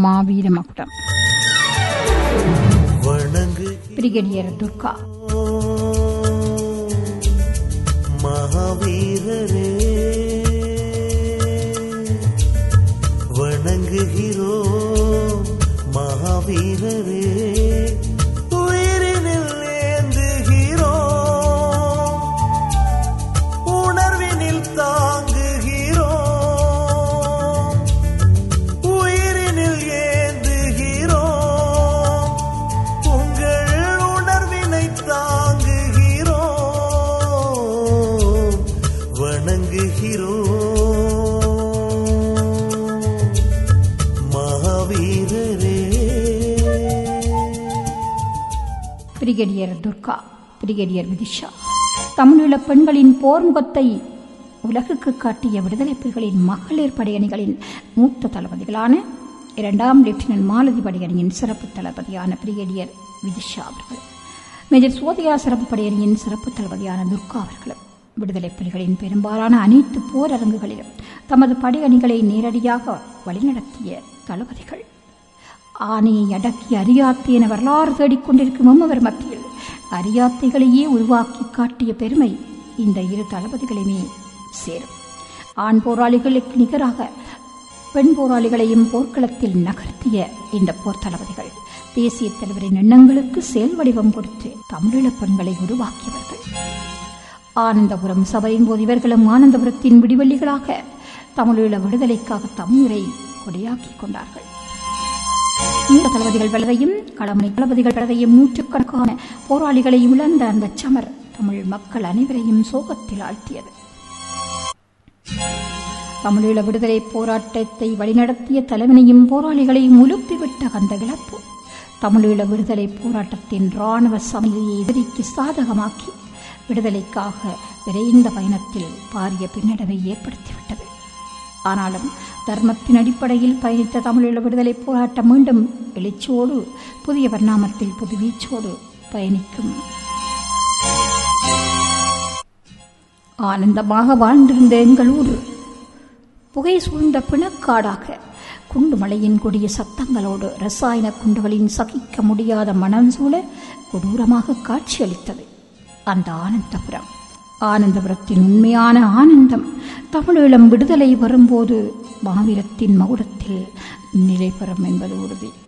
மாவீர மகுடம் வணங்கு பிரிகேடியர் துர்கா மகாவீரரே வணங்குகிறோ மகாவீரரே உயிரினில் ஏந்துகிறோ உணர்வினில் தாங்குகிறோ உயிரினில் ஏந்துகிறோ உங்கள் உணர்வினை தாங்குகிறோ வணங்குகிறோ மகாவீரரே பிரிகேடியர் துர்கா பிரிகேடியர் விதிஷா தமிழீழ பெண்களின் போர்முகத்தை உலகுக்கு காட்டிய விடுதலை புலிகளின் மகளிர் படையணிகளின் மூத்த தளபதிகளான இரண்டாம் லெப்டினன்ட் மாலதி படையணியின் சிறப்பு தளபதியான பிரிகேடியர் விதிஷா அவர்கள் மேஜர் சோதியா சிறப்பு படையணியின் சிறப்பு தளபதியான துர்கா அவர்களும் விடுதலை புலிகளின் பெரும்பாலான அனைத்து போரரங்குகளிலும் தமது படையணிகளை நேரடியாக வழிநடத்திய தளபதிகள் ஆணையை அடக்கி அரியாத்தை என வரலாறு தேடிக்கொண்டிருக்கும் எம்மவர் மத்தியில் அரியாத்தைகளையே உருவாக்கி காட்டிய பெருமை இந்த இரு தளபதிகளுமே சேரும் ஆண் போராளிகளுக்கு நிகராக பெண் போராளிகளையும் போர்க்களத்தில் நகர்த்திய இந்த போர் தளபதிகள் தேசிய தலைவரின் எண்ணங்களுக்கு செயல் வடிவம் கொடுத்து தமிழீழ பெண்களை உருவாக்கியவர்கள் ஆனந்தபுரம் சபையின் போது இவர்களும் ஆனந்தபுரத்தின் விடிவெள்ளிகளாக தமிழீழ விடுதலைக்காக தமிழரை கொடியாக்கிக் கொண்டார்கள் மூத்த தளபதிகள் பலரையும் களமணி தளபதிகள் பலரையும் நூற்றுக்கணக்கான போராளிகளையும் இழந்த அந்த சமர் தமிழ் மக்கள் அனைவரையும் சோகத்தில் ஆழ்த்தியது தமிழீழ விடுதலை போராட்டத்தை வழிநடத்திய தலைவனையும் போராளிகளையும் உலுப்பிவிட்ட அந்த இழப்பு தமிழீழ விடுதலை போராட்டத்தின் இராணுவ சமநிலையை எதிரிக்கு சாதகமாக்கி விடுதலைக்காக விரைந்த பயணத்தில் பாரிய பின்னடைவை ஏற்படுத்திவிட்டது ஆனாலும் தர்மத்தின் அடிப்படையில் பயணித்த தமிழீழ விடுதலை போராட்டம் மீண்டும் எழுச்சியோடு புதிய பரிணாமத்தில் புது வீச்சோடு பயணிக்கும் ஆனந்தமாக வாழ்ந்திருந்த எங்கள் ஊர் புகை சூழ்ந்த பிணக்காடாக குண்டு மலையின் கொடிய சத்தங்களோடு ரசாயன குண்டுகளின் சகிக்க முடியாத மனம் சூழ கொடூரமாக காட்சியளித்தது அந்த ஆனந்தபுரம் ஆனந்தபுரத்தின் உண்மையான ஆனந்தம் தமிழீழம் விடுதலை வரும்போது மாவீரத்தின் மகுடத்தில் நிலை பெறும் என்பது உறுதி